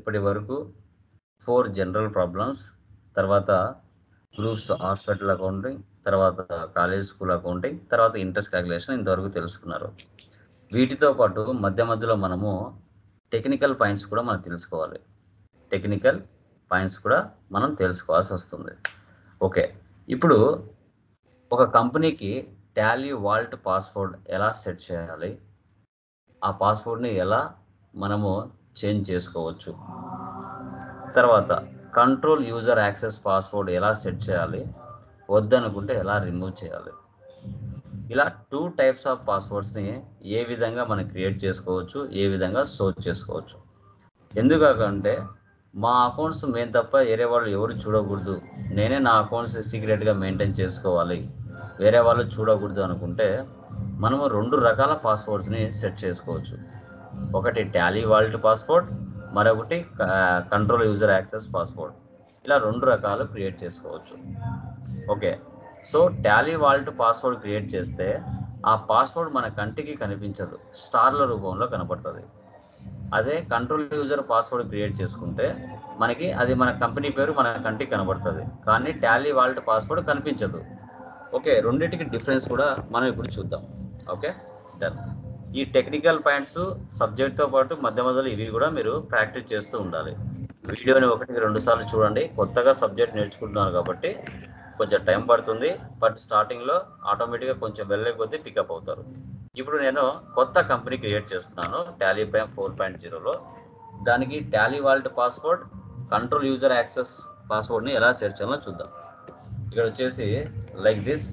ఇప్పటి వరకు four general problems తర్వాత గ్రూప్స్ హాస్పిటల్ అకౌంటింగ్ తర్వాత కాలేజ్ స్కూల్ అకౌంటింగ్ తర్వాత ఇంట్రెస్ట్ క్యాలిక్యులేషన్ ఇంతవరకు తెలుసుకున్నారు వీటితో పాటు మధ్య మధ్యలో మనము టెక్నికల్ పాయింట్స్ కూడా మనం తెలుసుకోవాలి టెక్నికల్ పాయింట్స్ కూడా మనం తెలుసుకోవాల్సి వస్తుంది ఓకే ఇప్పుడు ఒక కంపెనీకి టాలీ వాల్ట్ పాస్వర్డ్ ఎలా సెట్ చేయాలి ఆ పాస్వర్డ్ని ఎలా మనము చేంజ్ చేసుకోవచ్చు తర్వాత కంట్రోల్ యూజర్ యాక్సెస్ పాస్వర్డ్ ఎలా సెట్ చేయాలి వద్దనుకుంటే ఎలా రిమూవ్ చేయాలి ఇలా టూ టైప్స్ ఆఫ్ పాస్వర్డ్స్ని ఏ విధంగా మనం క్రియేట్ చేసుకోవచ్చు ఏ విధంగా సోచ్ చేసుకోవచ్చు ఎందుకంటే మా అకౌంట్స్ మేము తప్ప వేరే వాళ్ళు ఎవరు చూడకూడదు నేనే నా అకౌంట్స్ సీక్రెట్గా మెయింటైన్ చేసుకోవాలి వేరే వాళ్ళు చూడకూడదు అనుకుంటే మనము రెండు రకాల పాస్వర్డ్స్ని సెట్ చేసుకోవచ్చు ఒకటి టాలీ వాల్ట్ పాస్వర్డ్ మరొకటి కంట్రోల్ యూజర్ యాక్సెస్ పాస్వర్డ్ ఇలా రెండు రకాలు క్రియేట్ చేసుకోవచ్చు okay so Tally vault password create చేస్తే ఆ పాస్వర్డ్ మన కంటికి కనిపించదు స్టార్ల రూపంలో కనపడుతుంది అదే కంట్రోల్ యూజర్ పాస్వర్డ్ క్రియేట్ చేసుకుంటే మనకి అది మన కంపెనీ పేరు మన కంటికి కనబడుతుంది కానీ టాలీ వాల్ట్ పాస్వర్డ్ కనిపించదు ఓకే రెండింటికి డిఫరెన్స్ కూడా మనం ఇప్పుడు చూద్దాం ఓకే డన్ ఈ టెక్నికల్ పాయింట్స్ సబ్జెక్ట్తో పాటు మధ్య మధ్యలో ఇవి కూడా మీరు ప్రాక్టీస్ చేస్తూ ఉండాలి వీడియోని ఒకటికి రెండు సార్లు చూడండి కొత్తగా సబ్జెక్ట్ నేర్చుకుంటున్నారు కాబట్టి కొంచెం టైం పడుతుంది బట్ స్టార్టింగ్లో ఆటోమేటిక్గా కొంచెం వెళ్ళే కొద్దీ పికప్ అవుతారు ఇప్పుడు నేను కొత్త కంపెనీ క్రియేట్ చేస్తున్నాను టాలీ ప్రైమ్ ఫోర్ పాయింట్ జీరోలో దానికి Tally vault password control user access పాస్వర్డ్ని ఎలా సెట్ చేయాలో చూద్దాం ఇక్కడ వచ్చేసి లైక్ దిస్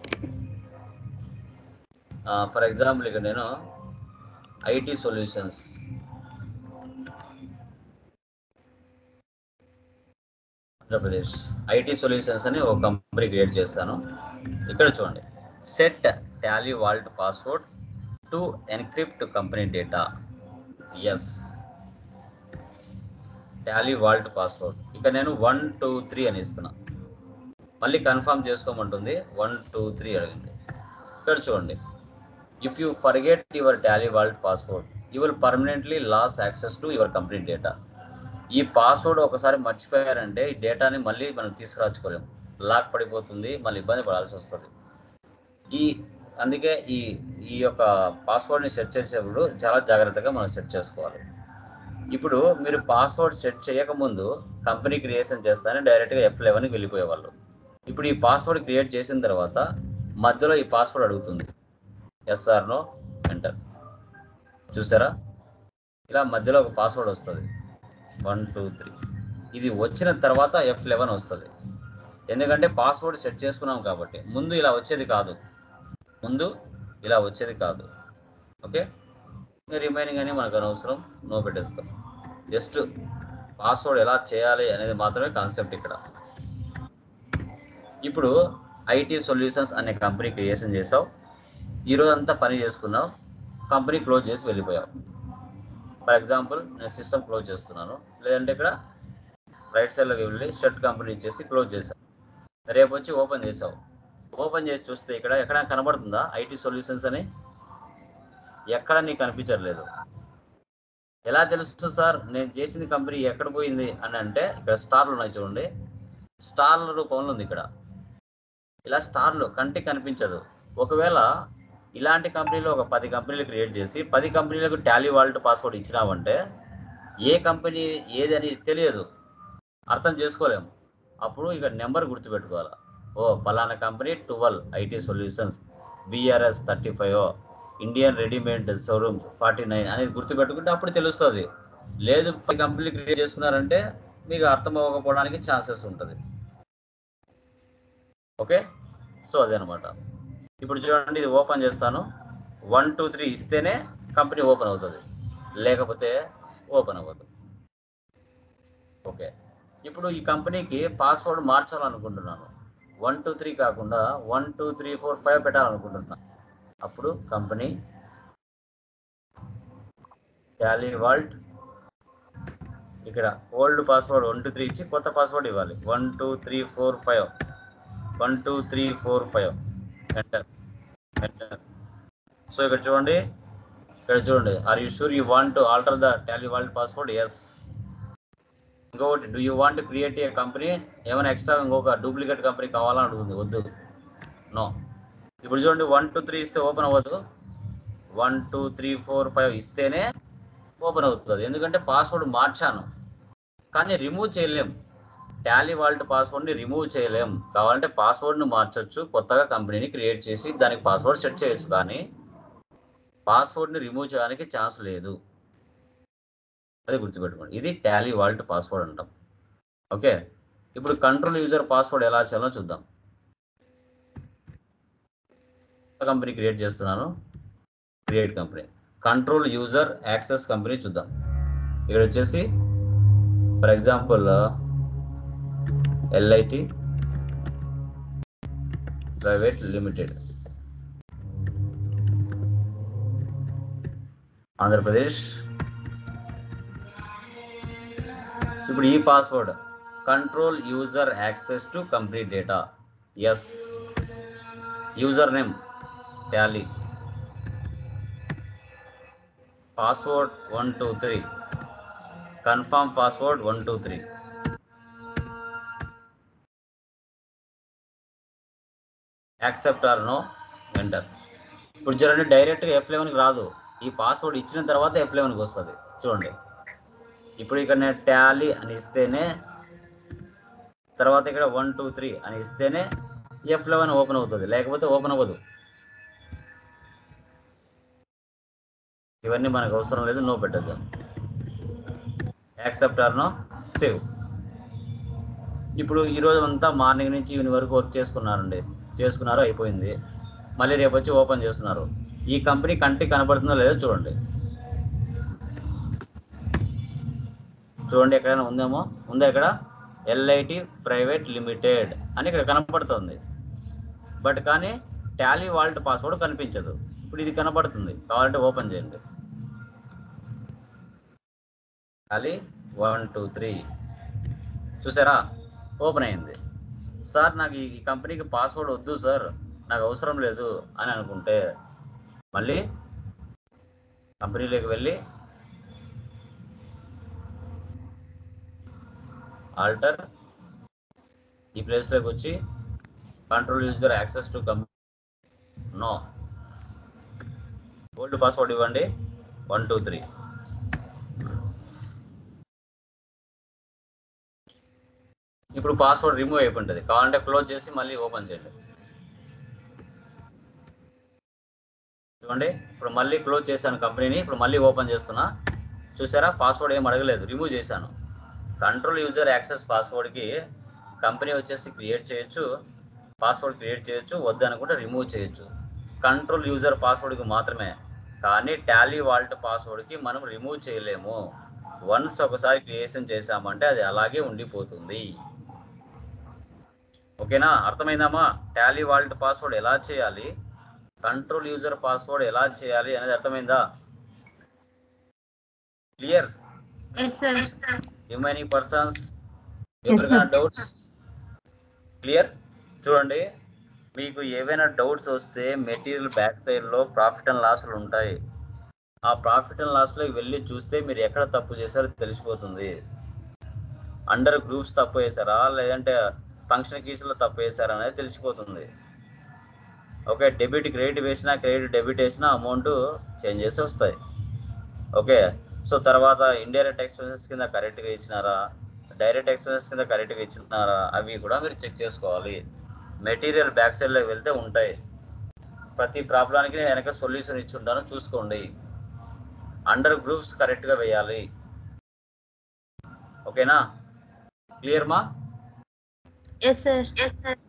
ఫర్ ఎగ్జాంపుల్ ఇక్కడ నేను IT solutions Andhra Pradesh IT solutions అని ఒక కంపెనీ క్రియేట్ చేస్తాను ఇక్కడ చూడండి set Tally vault password to encrypt company data is Tally vault password ఇక నేను వన్ టూ త్రీ అని ఇస్తున్నా మళ్ళీ కన్ఫర్మ్ చేసుకోమంటుంది వన్ టూ త్రీ అడగండి ఇక్కడ చూడండి if you forget your Tally vault password you will permanently lose access to your company data ఈ పాస్వర్డ్ ఒకసారి మర్చిపోయారంటే ఈ డేటాని మళ్ళీ మనం తీసుకురాచుకోలేము లాక్ పడిపోతుంది మళ్ళీ ఇబ్బంది పడాల్సి వస్తుంది ఈ అందుకే ఈ ఈ యొక్క పాస్వర్డ్ని సెట్ చేసేటప్పుడు చాలా జాగ్రత్తగా మనం సెట్ చేసుకోవాలి ఇప్పుడు మీరు పాస్వర్డ్ సెట్ చేయకముందు కంపెనీ క్రియేషన్ చేస్తానే డైరెక్ట్గా ఎఫ్ లెవెన్కి వెళ్ళిపోయేవాళ్ళు ఇప్పుడు ఈ పాస్వర్డ్ క్రియేట్ చేసిన తర్వాత మధ్యలో ఈ పాస్వర్డ్ అడుగుతుంది ఎస్ఆర్ నో ఎంటర్ చూసారా ఇలా మధ్యలో ఒక పాస్వర్డ్ వస్తుంది వన్ టూ త్రీ ఇది వచ్చిన తర్వాత ఎఫ్ లెవెన్ వస్తుంది ఎందుకంటే పాస్వర్డ్ సెట్ చేసుకున్నాం కాబట్టి ముందు ఇలా వచ్చేది కాదు ముందు ఇలా వచ్చేది కాదు ఓకే రిమైనింగ్ అని మనకు అనవసరం నో పెట్టేస్తాం జస్ట్ పాస్వర్డ్ ఎలా చేయాలి అనేది మాత్రమే కాన్సెప్ట్ ఇక్కడ ఇప్పుడు ఐటీ సొల్యూషన్స్ అనే కంపెనీ క్రియేషన్ చేసావు ఈరోజు అంతా పని చేసుకున్నావు కంపెనీ క్లోజ్ చేసి వెళ్ళిపోయావు ఫర్ ఎగ్జాంపుల్ నేను సిస్టమ్ క్లోజ్ చేస్తున్నాను లేదంటే ఇక్కడ రైట్ సైడ్లోకి వెళ్ళి షర్ట్ కంపెనీ ఇచ్చేసి క్లోజ్ చేశాను రేపు వచ్చి ఓపెన్ చేసావు ఓపెన్ చేసి చూస్తే ఇక్కడ ఎక్కడ కనబడుతుందా ఐటీ సొల్యూషన్స్ అని ఎక్కడ నీకు కనిపించట్లేదు ఎలా తెలుస్తుంది సార్ నేను చేసింది కంపెనీ ఎక్కడ పోయింది అని అంటే ఇక్కడ స్టార్లు ఉన్నాయి చూడండి స్టార్ల రూపంలో ఉంది ఇక్కడ ఇలా స్టార్లు కంటికి కనిపించదు ఒకవేళ ఇలాంటి కంపెనీలో ఒక పది కంపెనీలు క్రియేట్ చేసి పది కంపెనీలకు టాలీ వాల్ట్ పాస్వర్డ్ ఇచ్చినామంటే ఏ కంపెనీ ఏది అని తెలియదు అర్థం చేసుకోలేము అప్పుడు ఇక నెంబర్ గుర్తుపెట్టుకోవాలి ఓ పలానా company twelve IT solutions BRS thirty five Indian readymade showrooms forty nine అనేది గుర్తుపెట్టుకుంటే అప్పుడు తెలుస్తుంది లేదు పది కంపెనీలు క్రియేట్ చేసుకున్నారంటే మీకు అర్థం అవ్వకపోవడానికి ఛాన్సెస్ ఉంటుంది ఓకే సో అదనమాట ఇప్పుడు చూడండి ఇది ఓపెన్ చేస్తాను వన్ టూ త్రీ ఇస్తేనే కంపెనీ ఓపెన్ అవుతుంది లేకపోతే ఓపెన్ అవ్వదు ఓకే ఇప్పుడు ఈ కంపెనీకి పాస్వర్డ్ మార్చాలనుకుంటున్నాను వన్ టూ త్రీ కాకుండా one two three four five పెట్టాలనుకుంటున్నాను అప్పుడు కంపెనీ టాలీ వాల్ట్ ఇక్కడ old password one two three ఇచ్చి కొత్త పాస్వర్డ్ ఇవ్వాలి one two three four five one two three four five enter enter so ఇక్కడ చూడండి ఇక్కడ చూడండి are you sure you want to alter the Tally vault password yes ఇంకొకటి do you want create a company ఏమైనా extra ఇంకొక duplicate company కావాలని అడుగుతుంది వద్దు నో ఇప్పుడు చూడండి వన్ టూ త్రీ ఇస్తే ఓపెన్ అవ్వదు one two three four five ఇస్తేనే ఓపెన్ అవుతుంది ఎందుకంటే పాస్వర్డ్ మార్చాను కానీ రిమూవ్ చేయలేం టాలీ వాల్ట్ పాస్వర్డ్ని రిమూవ్ చేయలేం కావాలంటే పాస్వర్డ్ని మార్చొచ్చు కొత్తగా కంపెనీని క్రియేట్ చేసి దానికి పాస్వర్డ్ సెట్ చేయొచ్చు కానీ పాస్వర్డ్ని రిమూవ్ చేయడానికి ఛాన్స్ లేదు అది గుర్తుపెట్టుకోండి ఇది టాలీ వాల్ట్ పాస్వర్డ్ అంటాం ఓకే ఇప్పుడు కంట్రోల్ యూజర్ పాస్వర్డ్ ఎలా చేయాలో చూద్దాం కంపెనీ క్రియేట్ చేస్తున్నాను create company control user access company చూద్దాం ఇక్కడ వచ్చేసి for example LIT private limited ఆంధ్రప్రదేశ్ ఇప్పుడు ఈ password control user access to complete data yes user name Tally password one two three confirm password one two three accept or no enter ఇప్పుడు చూడండి డైరెక్ట్గా F లెవెన్కి రాదు ఈ పాస్వర్డ్ ఇచ్చిన తర్వాత ఎఫ్ లెవెన్కి వస్తుంది చూడండి ఇప్పుడు ఇక్కడ నేను టాలీ అని ఇస్తేనే తర్వాత ఇక్కడ వన్ టూ త్రీ అని ఇస్తేనే ఎఫ్ లెవెన్ ఓపెన్ అవుతుంది లేకపోతే ఓపెన్ అవ్వదు ఇవన్నీ మనకు అవసరం లేదు నో పెట్టద్దాం యాక్సెప్ట్ ఆర్ నో సేవ్ ఇప్పుడు ఈరోజు అంతా మార్నింగ్ నుంచి ఈవినింగ్ వరకు వర్క్ చేసుకున్నారండి చేసుకున్నారు అయిపోయింది మళ్ళీ రేపు వచ్చి ఓపెన్ చేస్తున్నారు ఈ కంపెనీ కంటికి కనబడుతుందో లేదో చూడండి చూడండి ఎక్కడైనా ఉందేమో ఉందా ఇక్కడ ఎల్ఐటి ప్రైవేట్ లిమిటెడ్ అని ఇక్కడ కనపడుతుంది బట్ కానీ టాలీ వాల్ట్ పాస్వర్డ్ కనిపించదు ఇప్పుడు ఇది కనపడుతుంది కావాలంటే ఓపెన్ చేయండి టాలీ వన్ టూ త్రీ చూసారా ఓపెన్ అయింది సార్ నాకు ఈ కంపెనీకి పాస్వర్డ్ వద్దు సార్ నాకు అవసరం లేదు అని అనుకుంటే మళ్ళీ కంపెనీలోకి వెళ్ళి ఆల్టర్ ఈ ప్లేస్లోకి వచ్చి control user access to come no old password ఇవ్వండి వన్ టూ త్రీ ఇప్పుడు పాస్వర్డ్ రిమూవ్ అయిపోయింది కావాలంటే క్లోజ్ చేసి మళ్ళీ ఓపెన్ చేయండి చూడండి ఇప్పుడు మళ్ళీ క్లోజ్ చేశాను కంపెనీని ఇప్పుడు మళ్ళీ ఓపెన్ చేస్తున్నా చూసారా పాస్వర్డ్ ఏం అడగలేదు రిమూవ్ చేశాను కంట్రోల్ యూజర్ యాక్సెస్ పాస్వర్డ్కి కంపెనీ వచ్చేసి క్రియేట్ చేయొచ్చు పాస్వర్డ్ క్రియేట్ చేయొచ్చు వద్దనుకుంటే రిమూవ్ చేయొచ్చు కంట్రోల్ యూజర్ పాస్వర్డ్కి మాత్రమే కానీ టాలీ వాల్ట్ పాస్వర్డ్కి మనం రిమూవ్ చేయలేము వన్స్ ఒకసారి క్రియేషన్ చేసామంటే అది అలాగే ఉండిపోతుంది ఓకేనా అర్థమైందమ్మా టాలీ వాల్ట్ పాస్వర్డ్ ఎలా చేయాలి కంట్రోల్ యూజర్ పాస్వర్డ్ ఎలా చేయాలి అనేది అర్థమైందా clear Yes, sir. Remaining persons ఎవరికైనా డౌట్స్ క్లియర్ చూడండి మీకు ఏవైనా డౌట్స్ వస్తే మెటీరియల్ బ్యాక్ సైడ్లో ప్రాఫిట్ అండ్ లాస్లు ఉంటాయి ఆ ప్రాఫిట్ అండ్ లాస్లోకి వెళ్ళి చూస్తే మీరు ఎక్కడ తప్పు చేశారో తెలిసిపోతుంది అండర్ గ్రూప్స్ తప్పు వేశారా లేదంటే ఫంక్షన్ కీస్లో తప్పు వేశారా అనేది తెలిసిపోతుంది ఓకే డెబిట్ క్రెడిట్ వేసినా క్రెడిట్ డెబిట్ వేసినా అమౌంట్ చేంజెస్ వస్తాయి ఓకే సో తర్వాత ఇండైరెక్ట్ ఎక్స్పెన్సెస్ కింద కరెక్ట్గా ఇచ్చినారా డైరెక్ట్ ఎక్స్పెన్సెస్ కింద కరెక్ట్గా ఇచ్చినారా అవి కూడా మీరు చెక్ చేసుకోవాలి మెటీరియల్ బ్యాక్ సైడ్లోకి వెళ్తే ఉంటాయి ప్రతి ప్రాబ్లానికి నేను వెనక సొల్యూషన్ ఇచ్చి ఉంటాను చూసుకోండి అండర్ గ్రూప్స్ కరెక్ట్గా వేయాలి ఓకేనా క్లియర్ మా Yes, sir. Yes, sir.